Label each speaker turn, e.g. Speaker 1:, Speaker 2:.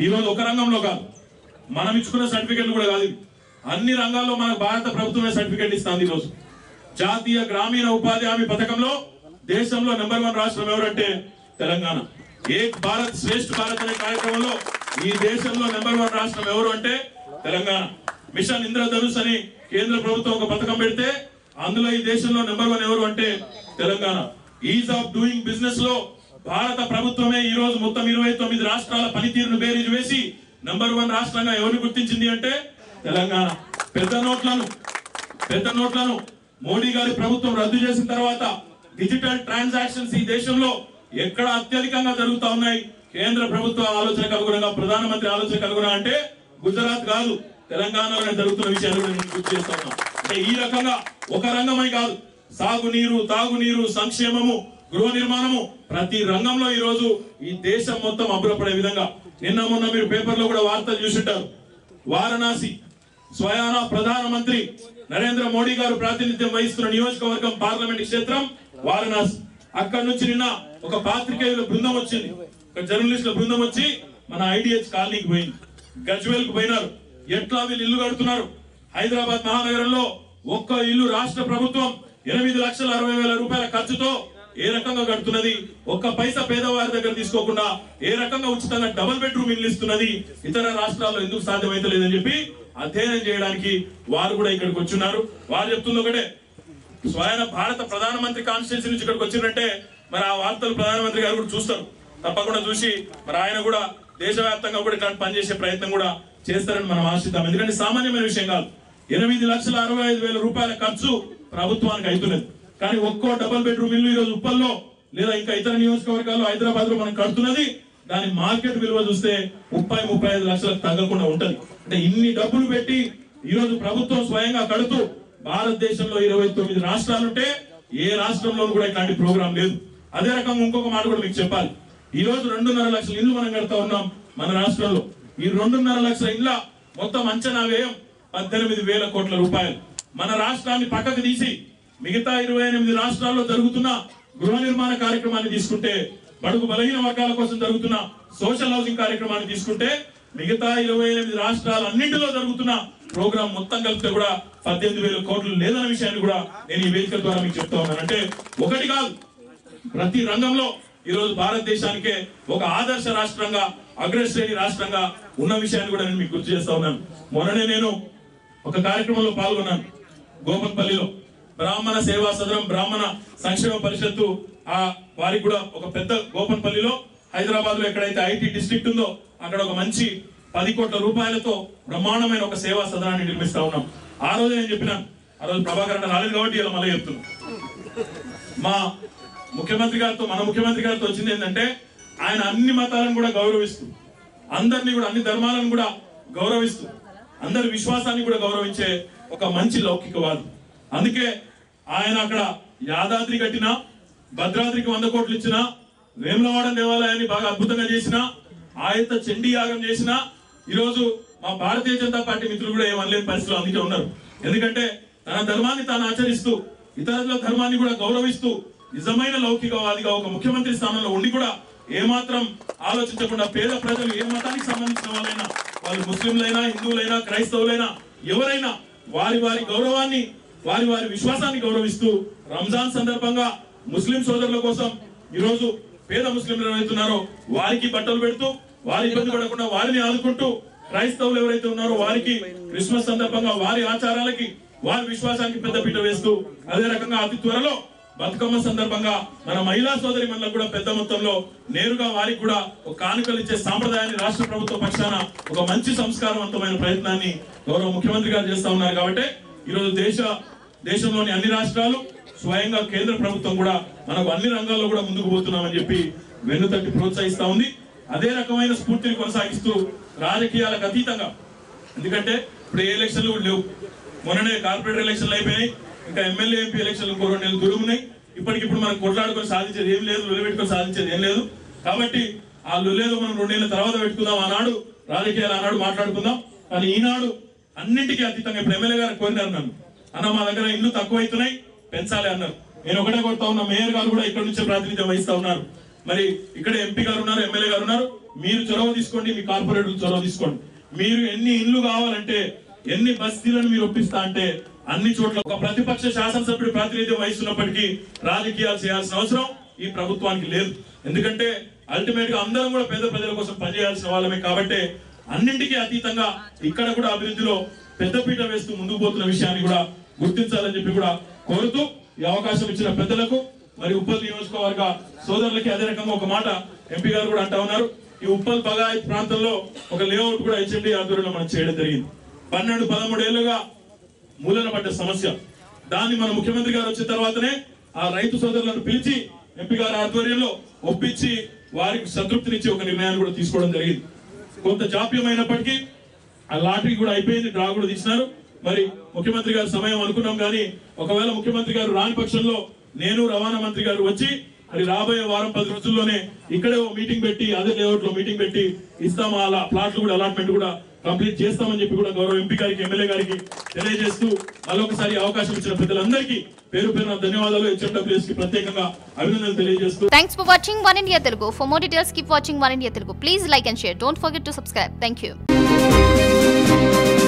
Speaker 1: ఈ రోజు ఒక రంగంలో కాదు మనం ఇచ్చుకున్న సర్టిఫికెట్లు కూడా కాదు ఇవి. అన్ని రంగాల్లో మనకు భారత ప్రభుత్వమే సర్టిఫికెట్ ఇస్తుంది ఈ రోజు జాతీయ గ్రామీణ ఉపాధి హామీ పథకంలో దేశంలో నెంబర్ వన్ రాష్ట్రం ఎవరంటే తెలంగాణ ఏక్ భారత్ శ్రేష్ఠ భారత్ అనే కార్యక్రమంలో ఈ దేశంలో నెంబర్ వన్ రాష్ట్రం ఎవరు అంటే తెలంగాణ మిషన్ ఇంద్రధనుష్ అని కేంద్ర ప్రభుత్వం ఒక పథకం పెడితే అందులో ఈ దేశంలో నెంబర్ వన్ ఎవరు అంటే Telangana ease of doing business లో భారత ప్రభుత్వమే ఈ రోజు మొత్తం ఇరవై తొమ్మిది రాష్ట్రాల పనితీరును బేరీజు వేసి నంబర్ వన్ రాష్ట్రంగా ఎవరిని గుర్తించింది అంటే తెలంగాణ పెద్ద నోట్లను పెద్ద నోట్లను మోడీ గారి ప్రభుత్వం రద్దు చేసిన తర్వాత డిజిటల్ ట్రాన్సాక్షన్స్ ఈ దేశంలో ఎక్కడ అత్యధికంగా జరుగుతా ఉన్నాయి కేంద్ర ప్రభుత్వ ఆలోచనకు అనుగుణంగా ప్రధానమంత్రి ఆలోచనకు అనుగుణంగా అంటే గుజరాత్ కాదు తెలంగాణలోనే జరుగుతున్న విషయాలు కూడా నేను గుర్తు చేస్తా ఉన్నా అంటే ఈ రకంగా ఒక రంగమై కాదు సాగునీరు తాగునీరు సంక్షేమము గృహ నిర్మాణము ప్రతి రంగంలో ఈ రోజు ఈ దేశం మొత్తం అబ్బురపడే విధంగా నిన్న మొన్న మీరు పేపర్లో కూడా వార్తలు చూసింటారు వారణాసి స్వయాన ప్రధానమంత్రి నరేంద్ర మోడీ గారు ప్రాతినిధ్యం వహిస్తున్న నియోజకవర్గం పార్లమెంట్ క్షేత్రం వారణాసి అక్కడి నుంచి నిన్న ఒక పాత్రికేయుల బృందం వచ్చింది ఒక జర్నలిస్టుల బృందం వచ్చి మన ఐడిహెచ్ కాలనీకి పోయింది గజ్వేల్ కు పోయినారు ఎట్లా వీళ్ళు ఇల్లు కడుతున్నారు హైదరాబాద్ మహానగరంలో ఒక్క ఇల్లు రాష్ట్ర ప్రభుత్వం ఎనిమిది లక్షల అరవై వేల రూపాయల ఖర్చుతో ఏ రకంగా కడుతున్నది ఒక్క పైసా పేదవారి దగ్గర తీసుకోకుండా ఏ రకంగా ఉచితంగా డబుల్ బెడ్రూమ్ ఇల్లు ఇస్తున్నది ఇతర రాష్ట్రాల్లో ఎందుకు సాధ్యమైతలేదని చెప్పి అధ్యయనం చేయడానికి వారు కూడా ఇక్కడికి వచ్చున్నారు వారు చెప్తుంది ఒకటే స్వయం భారత ప్రధానమంత్రి కాన్స్టిట్యూన్సీ నుంచి ఇక్కడికి వచ్చిందంటే మరి ఆ వార్తలు ప్రధానమంత్రి గారు కూడా చూస్తారు తప్పకుండా చూసి మరి ఆయన కూడా దేశవ్యాప్తంగా కూడా ఇట్లాంటి పనిచేసే ప్రయత్నం కూడా చేస్తారని మనం ఆశిద్దాం ఎందుకంటే సామాన్యమైన విషయం కాదు ఎనిమిది లక్షల అరవై ఐదు వేల రూపాయల ఖర్చు ప్రభుత్వానికి అవుతున్నది కానీ ఒక్కో డబుల్ బెడ్రూమ్ ఇల్లు ఈరోజు ఉప్పల్లో లేదా ఇంకా ఇతర నియోజకవర్గాల్లో హైదరాబాద్ లో మనం కడుతున్నది దాని మార్కెట్ విలువ చూస్తే ముప్పై ముప్పై ఐదు లక్షలకు తగ్గకుండా ఉంటది అంటే ఇన్ని డబ్బులు పెట్టి ఈ రోజు ప్రభుత్వం స్వయంగా కడుతూ భారతదేశంలో ఇరవై తొమ్మిది రాష్ట్రాలుంటే ఏ రాష్ట్రంలోనూ కూడా ఇట్లాంటి ప్రోగ్రాం లేదు అదే రకంగా ఇంకొక మాట కూడా మీకు చెప్పాలి ఈ రోజు రెండున్నర లక్షల ఇల్లు మనం కడతా ఉన్నాం మన రాష్ట్రంలో ఈ రెండున్నర లక్షల ఇళ్ళ మొత్తం అంచనా వ్యయం పద్దెనిమిది వేల కోట్ల రూపాయలు మన రాష్ట్రాన్ని పక్కకు తీసి మిగతా ఇరవై ఎనిమిది రాష్ట్రాల్లో జరుగుతున్న గృహ నిర్మాణ కార్యక్రమాన్ని తీసుకుంటే బడుగు బలహీన వర్గాల కోసం జరుగుతున్న సోషల్ హౌసింగ్ కార్యక్రమాన్ని తీసుకుంటే మిగతా ఇరవై ఎనిమిది రాష్ట్రాలన్నింటిలో జరుగుతున్న ప్రోగ్రాం మొత్తం కలిపితే కూడా పద్దెనిమిది వేల కోట్లు లేదన్న విషయాన్ని కూడా నేను ఈ వేదిక ద్వారా మీకు చెప్తా ఉన్నాను అంటే ఒకటి కాదు ప్రతి రంగంలో ఈ రోజు భారతదేశానికే ఒక ఆదర్శ రాష్ట్రంగా అగ్రశ్రేణి రాష్ట్రంగా ఉన్న విషయాన్ని కూడా నేను మీకు గుర్తు చేస్తా ఉన్నాను మొన్ననే నేను ఒక కార్యక్రమంలో పాల్గొన్నాను గోపన్పల్లిలో బ్రాహ్మణ సేవా సదనం బ్రాహ్మణ సంక్షేమ పరిషత్తు ఆ వారికి కూడా ఒక పెద్ద గోపన్పల్లిలో హైదరాబాద్ లో ఎక్కడైతే ఐటీ డిస్ట్రిక్ట్ ఉందో అక్కడ ఒక మంచి పది కోట్ల రూపాయలతో బ్రహ్మాండమైన ఒక సేవా సదనాన్ని నిర్మిస్తా ఉన్నాం ఆ రోజు నేను చెప్పినాను ఆ రోజు ప్రభాకర్ అన్న రాలేదు కాబట్టి ఇలా మళ్ళీ చెప్తున్నాను మా ముఖ్యమంత్రి గారితో మన ముఖ్యమంత్రి గారితో వచ్చింది ఏంటంటే ఆయన అన్ని మతాలను కూడా గౌరవిస్తూ అందరినీ కూడా అన్ని ధర్మాలను కూడా గౌరవిస్తూ అందరి విశ్వాసాన్ని కూడా గౌరవించే ఒక మంచి లౌకికవాది అందుకే ఆయన అక్కడ యాదాద్రి కట్టిన భద్రాద్రికి వంద కోట్లు ఇచ్చిన వేములవాడ దేవాలయాన్ని బాగా అద్భుతంగా చేసిన ఆయత చండీ యాగం చేసిన ఈరోజు మా భారతీయ జనతా పార్టీ మిత్రులు కూడా ఏమనలేని పరిస్థితులు అందుకే ఉన్నారు ఎందుకంటే తన ధర్మాన్ని తాను ఆచరిస్తూ ఇతరుల ధర్మాన్ని కూడా గౌరవిస్తూ నిజమైన లౌకికవాదిగా ఒక ముఖ్యమంత్రి స్థానంలో ఉండి కూడా ఏమాత్రం ఆలోచించకుండా పేద ప్రజలు ఏ మతానికి సంబంధించిన వాళ్ళైనా వాళ్ళు ముస్లింలైనా హిందువులైనా క్రైస్తవులైనా ఎవరైనా వారి వారి గౌరవాన్ని వారి వారి విశ్వాసాన్ని గౌరవిస్తూ రంజాన్ సందర్భంగా ముస్లిం సోదరుల కోసం ఈరోజు పేద ముస్లింలు ఎవరైతున్నారో వారికి బట్టలు పెడుతూ వారి ఇబ్బంది పడకుండా వారిని ఆదుకుంటూ క్రైస్తవులు ఎవరైతే ఉన్నారో వారికి క్రిస్మస్ సందర్భంగా వారి ఆచారాలకి వారి విశ్వాసానికి పెద్దపీట వేస్తూ అదే రకంగా అతి త్వరలో బతుకమ్మ సందర్భంగా మన మహిళా సోదరి మనలకు కూడా పెద్ద మొత్తంలో నేరుగా వారికి కూడా ఒక కానుకలు ఇచ్చే సాంప్రదాయాన్ని రాష్ట్ర ప్రభుత్వ పక్షాన ఒక మంచి సంస్కారవంతమైన ప్రయత్నాన్ని గౌరవ ముఖ్యమంత్రి గారు చేస్తా ఉన్నారు కాబట్టి ఈరోజు దేశ దేశంలోని అన్ని రాష్ట్రాలు స్వయంగా కేంద్ర ప్రభుత్వం కూడా మనకు అన్ని రంగాల్లో కూడా ముందుకు పోతున్నామని చెప్పి వెన్నుతట్టి ప్రోత్సహిస్తా ఉంది అదే రకమైన స్ఫూర్తిని కొనసాగిస్తూ రాజకీయాలకు అతీతంగా ఎందుకంటే ఇప్పుడు ఏ ఎలక్షన్లు కూడా లేవు మొన్ననే కార్పొరేటర్ ఎలక్షన్లు అయిపోయినాయి ఇంకా ఎమ్మెల్యే ఎంపీ ఎలక్షన్లు ఇంకో రెండు నెలలు దూరం ఉన్నాయి ఇప్పటికిప్పుడు మనం కొట్లాడుకొని సాధించేది ఏం లేదు లొలి పెట్టుకొని సాధించేది ఏం లేదు కాబట్టి ఆ లొల్లేదో మనం రెండేళ్ల తర్వాత పెట్టుకుందాం ఆనాడు రాజకీయాలు ఆనాడు మాట్లాడుకుందాం కానీ ఈనాడు అన్నింటికీ అతీతంగా ఇప్పుడు ఎమ్మెల్యే గారు కోరినారు నన్ను అన్న మా దగ్గర ఇల్లు తక్కువ అవుతున్నాయి పెంచాలి అన్నారు నేను ఒకటే కొడతా ఉన్నా మేయర్ గారు కూడా ఇక్కడ నుంచే ప్రాతినిధ్యం వహిస్తా ఉన్నారు మరి ఇక్కడ ఎంపీ గారు ఉన్నారు ఎమ్మెల్యే గారు ఉన్నారు మీరు చొరవ తీసుకోండి మీ కార్పొరేటర్లు చొరవ తీసుకోండి మీరు ఎన్ని ఇండ్లు కావాలంటే ఎన్ని బస్తీలను మీరు ఒప్పిస్తా అంటే అన్ని చోట్ల ఒక ప్రతిపక్ష శాసనసభ్యుడు ప్రాతినిధ్యం వహిస్తున్నప్పటికీ రాజకీయాలు చేయాల్సిన అవసరం ఈ ప్రభుత్వానికి లేదు ఎందుకంటే అల్టిమేట్ గా అందరం కూడా పేద ప్రజల కోసం పనిచేయాల్సిన వాళ్ళమే కాబట్టి అన్నింటికీ అతీతంగా ఇక్కడ కూడా అభివృద్ధిలో పెద్దపీట వేస్తూ ముందుకు పోతున్న విషయాన్ని కూడా గుర్తించాలని చెప్పి కూడా కోరుతూ ఈ అవకాశం ఇచ్చిన పెద్దలకు మరి ఉప్పల్ నియోజకవర్గ సోదరులకి అదే రకంగా ఒక మాట ఎంపీ గారు కూడా అంటా ఉన్నారు ఈ ఉప్పల్ బగాయత్ ప్రాంతంలో ఒక లేఅవుట్ కూడా హెచ్ఎండి ఆధ్వర్యంలో మనం చేయడం జరిగింది పన్నెండు పదమూడేళ్లుగా మూలన పడ్డ సమస్య దాన్ని మన ముఖ్యమంత్రి గారు వచ్చిన తర్వాతనే ఆ రైతు సోదరులను పిలిచి ఎంపీ గారి ఆధ్వర్యంలో ఒప్పించి వారికి సంతృప్తినిచ్చి ఒక నిర్ణయాన్ని కూడా తీసుకోవడం జరిగింది కొంత జాప్యం అయినప్పటికీ ఆ లాటరీ కూడా అయిపోయింది డ్రా కూడా తీసినారు మరి ముఖ్యమంత్రి గారు సమయం అనుకున్నాం కానీ ఒకవేళ ముఖ్యమంత్రి గారు రాని పక్షంలో నేను రవాణా మంత్రి గారు వచ్చి మరి రాబోయే వారం పది రోజుల్లోనే ఇక్కడే ఓ మీటింగ్ పెట్టి అదే లేఅవుట్ లో మీటింగ్ పెట్టి ఇస్తాం అలా ప్లాట్లు కూడా అలాట్మెంట్ కూడా కంప్లీట్ చేస్తామని చెప్పి కూడా గౌరవ ఎంపీ గారికి ఎమ్మెల్యే గారికి తెలియజేస్తూ మరొకసారి అవకాశం ఇచ్చిన పెద్దలందరికీ పేరు పేరున ధన్యవాదాలు హెచ్ఎండబ్ల్యూఎస్ కి ప్రత్యేకంగా అభినందనలు తెలియజేస్తూ
Speaker 2: Thanks for watching One India Telugu. For more details, keep watching One India Telugu. Please like and share. Don't forget to subscribe. Thank you.